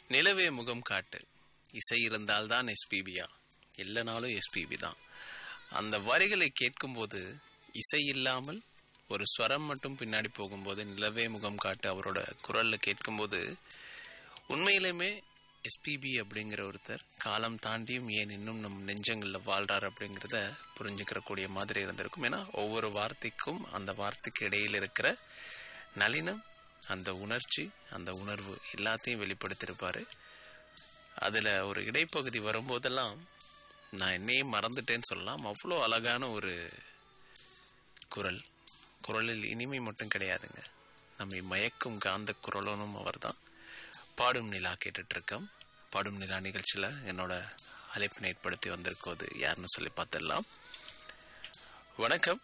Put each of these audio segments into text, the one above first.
நிலவே முகம் காட்டு இசை இருந்தால்தான் எஸ்பிபியா இல்லைனாலும் எஸ்பிபி தான் அந்த வரிகளை கேட்கும்போது இசை இல்லாமல் ஒரு ஸ்வரம் மட்டும் பின்னாடி போகும்போது நிலவே முகம் காட்டு அவரோட குரல்ல கேட்கும்போது உண்மையிலுமே எஸ்பிபி அப்படிங்கிற ஒருத்தர் காலம் தாண்டியும் ஏன் இன்னும் நம் நெஞ்சங்களில் வாழ்றார் அப்படிங்கிறத புரிஞ்சுக்கிற கூடிய மாதிரி இருந்திருக்கும் ஏன்னா ஒவ்வொரு வார்த்தைக்கும் அந்த வார்த்தைக்கு இடையில் இருக்கிற நளினம் அந்த உணர்ச்சி அந்த உணர்வு எல்லாத்தையும் வெளிப்படுத்தியிருப்பாரு அதில் ஒரு இடைப்பகுதி வரும்போதெல்லாம் நான் என்னையும் மறந்துட்டேன்னு சொல்லலாம் அவ்வளோ அழகான ஒரு குரல் குரலில் இனிமை மட்டும் கிடையாதுங்க நம்மை மயக்கும் காந்த குரலனும் அவர்தான் பாடும் நிலா கேட்டுட்டு இருக்கோம் பாடும் நிலா நிகழ்ச்சியில் என்னோட அழைப்பினை ஏற்படுத்தி வந்திருக்கோது யாருன்னு சொல்லி பார்த்துடலாம் வணக்கம்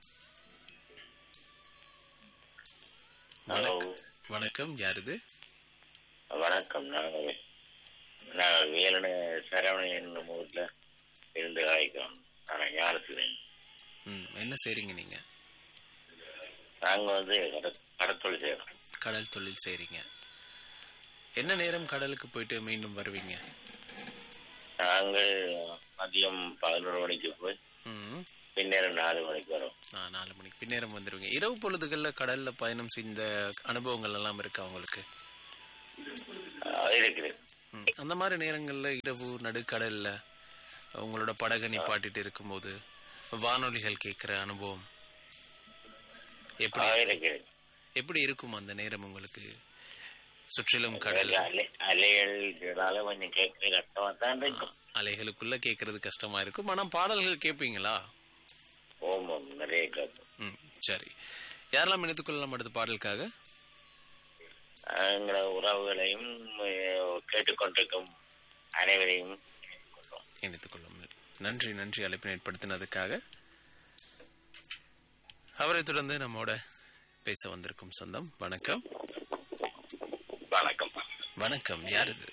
ஹலோ வணக்கம் யார் இது வணக்கம் நாங்கள் நாங்கள் வேலன சரவணன் என்னும் ஊர்ல இருந்து அழைக்கிறோம் நான் ஞானத்துலேன் ம் என்ன செய்றீங்க நீங்கள் நாங்கள் வந்து கட- கடத்தொழில் செய்கிறோம் கடல் தொழில் செய்கிறீங்க என்ன நேரம் கடலுக்கு போயிட்டு மீண்டும் வருவீங்க நாங்கள் மதியம் பதினோரு மணிக்கு போய் ம் பின்னேரம் நாலு மணிக்கு வரோம் ஆ, நாலு மணிக்கு பின்னேரம் வந்துடுவீங்க இரவு பொழுதுகளில் கடலில் பயணம் செய்த அனுபவங்கள் எல்லாம் இருக்கா உங்களுக்கு அது இருக்குது ம், அந்த மாதிரி நேரங்களில் இரவு நடுக்கடல்ல உங்களோட படகை நிப்பாட்டிட்டு இருக்கும்போது வானொலிகள் கேட்குற அனுபவம் எப்படி அது இருக்குது எப்படி இருக்கும் அந்த நேரம் உங்களுக்கு சுற்றிலும் கடல் அலை அலைகள்னால கொஞ்சம் கேட்க கஷ்டமா தான் இருக்கும் அலைகளுக்குள்ள கேட்கறது கஷ்டமா இருக்கும் ஆனா பாடல்கள் கேட்பீங்களா ஓமம் நிறைய கேட்போம் ம் சரி யாரெல்லாம் இணைத்துக்கொள்ளலாம் அடுத்த பாடலுக்காக எங்கள உறவுகளையும் அஹ், கேட்டுக்கொண்டிருக்கும் அனைவரையும் கொள்வோம் இணைத்துக்கொள்ளும் நன்றி நன்றி அழைப்பினை ஏற்படுத்தினதுக்காக அவரை தொடர்ந்து நம்மோட பேச வந்திருக்கும் சொந்தம் வணக்கம் வணக்கம் வணக்கம் யார் இது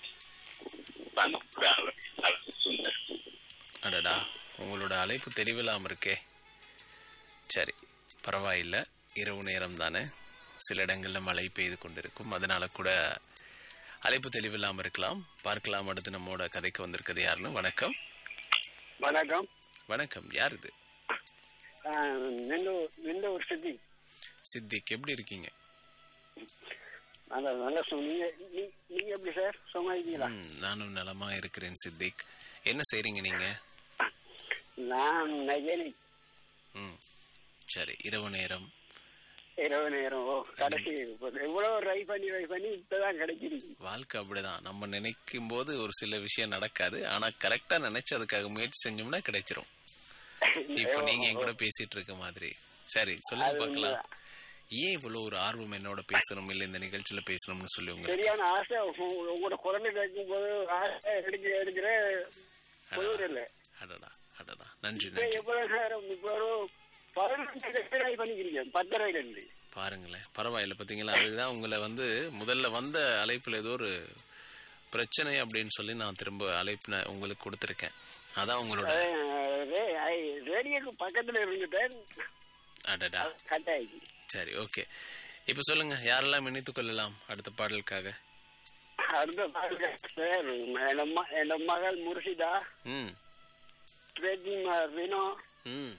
வணக்கம் சுந்தர் அடடா உங்களோட அழைப்பு தெளிவில்லாம இருக்கே சரி பரவாயில்ல இரவு நேரம் தானே சில இடங்கள்ல மழை பெய்து கொண்டிருக்கும் அதனால கூட அழைப்பு தெளிவில்லாம இருக்கலாம் பார்க்கலாம் அடுத்து நம்மோட கதைக்கு வந்திருக்கிறது யாருன்னு வணக்கம் வணக்கம் வணக்கம் யார் இது நெல்லூர் நெல்லூர் சித்தி சித்திக் எப்படி இருக்கீங்க நல்ல நல்ல சொ- நீங்க நீ- நீங்க எப்படி சார் சும்மா இருக்கீங்களா ம், நானும் நலமா இருக்கிறேன் சித்திக் என்ன செய்றீங்க நீங்க நான் மெக்கானிக் ம் சரி இரவு நேரம் இரவு நேரம் ஓ கடைசி எவ்வளவு ட்ரை பண்ணி ட்ரை பண்ணி இப்பதான் கிடைக்குது வாழ்க்கை அப்படிதான் நம்ம நினைக்கும் போது ஒரு சில விஷயம் நடக்காது ஆனா கரெக்டா நினைச்சு அதுக்காக முயற்சி செஞ்சோம்னா கிடைச்சிரும் இப்ப நீங்க என் கூட பேசிட்டு இருக்க மாதிரி சரி சொல்லுங்க அது பார்க்கலாம் உண்மைதான். ஏன் இவ்வளவு ஒரு ஆர்வம் என்னோட பேசணும் இல்ல இந்த நிகழ்ச்சியில பேசணும்னு சொல்லி உங்க சரியான ஆசை உங்க- உங்களோட குரலை கேட்கும் போது ஆசை எடுக்கிற எடுக்கிற பொழுது இல்லை அடடா அடடா நன்றி இப்ப நன்றி எவ்வளவு நேரம் இப்ப ஒரு பதினஞ்சு ட்ரை பண்ணிக்கிறீங்க பத்தரையில இருந்து பாருங்களேன் பரவாயில்ல பாத்தீங்களா அதுதான் உங்களை வந்து முதல்ல வந்த அழைப்புல ஏதோ ஒரு பிரச்சனை அப்படின்னு சொல்லி நான் திரும்ப அழைப்பு நான் உங்களுக்கு கொடுத்துருக்கேன் அதான் உங்களோட ரேடியோக்கு பக்கத்துல இருந்துட்டேன் அடடா கட் ஆயிடுச்சு சரி ஓகே இப்ப சொல்லுங்க யாரெல்லாம் இணைத்துக் கொள்ளலாம் அடுத்த பாடலுக்காக அடுத்த பாருங்க சார் என் அம்மா என் மகள் முர்ஷிதா ம் பிரேஜி வினோ ம்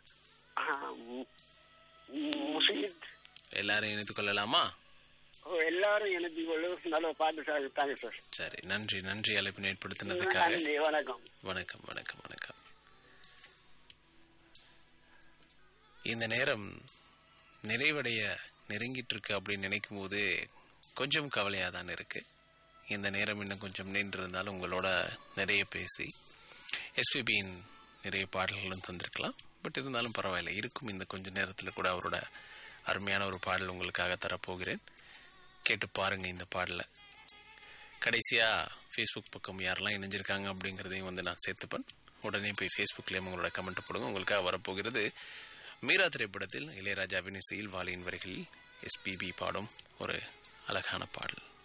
முசீத் எல்லாரும் இணைத்துக் கொள்ளலாமா எல்லாரும் எனக்கு இவ்வளவு நல்ல பாட்டு சார் தாங்க சார் சரி நன்றி நன்றி அழைப்பினை ஏற்படுத்தினதுக்காக நன்றி வணக்கம் வணக்கம் வணக்கம் வணக்கம் இந்த நேரம் நிறைவடைய நெருங்கிட்டு இருக்கு அப்படின்னு நினைக்கும் போது கொஞ்சம் கவலையாக தான் இருக்கு இந்த நேரம் இன்னும் கொஞ்சம் நின்று இருந்தாலும் உங்களோட நிறைய பேசி எஸ்பிபியின் நிறைய பாடல்களும் தந்திருக்கலாம் பட் இருந்தாலும் பரவாயில்லை இருக்கும் இந்த கொஞ்ச நேரத்தில் கூட அவரோட அருமையான ஒரு பாடல் உங்களுக்காக தரப்போகிறேன் கேட்டு பாருங்க இந்த பாடலை கடைசியாக ஃபேஸ்புக் பக்கம் யாரெல்லாம் இணைஞ்சிருக்காங்க அப்படிங்கிறதையும் வந்து நான் சேர்த்துப்பேன் உடனே போய் ஃபேஸ்புக்லேயும் உங்களோட கமெண்ட் போடுங்க உங்களுக்காக வரப்போகிறது மீரா திரைப்படத்தில் இளையராஜாவின் இசையில் வாலியின் வரிகளில் எஸ்பிபி பாடும் ஒரு அழகான பாடல்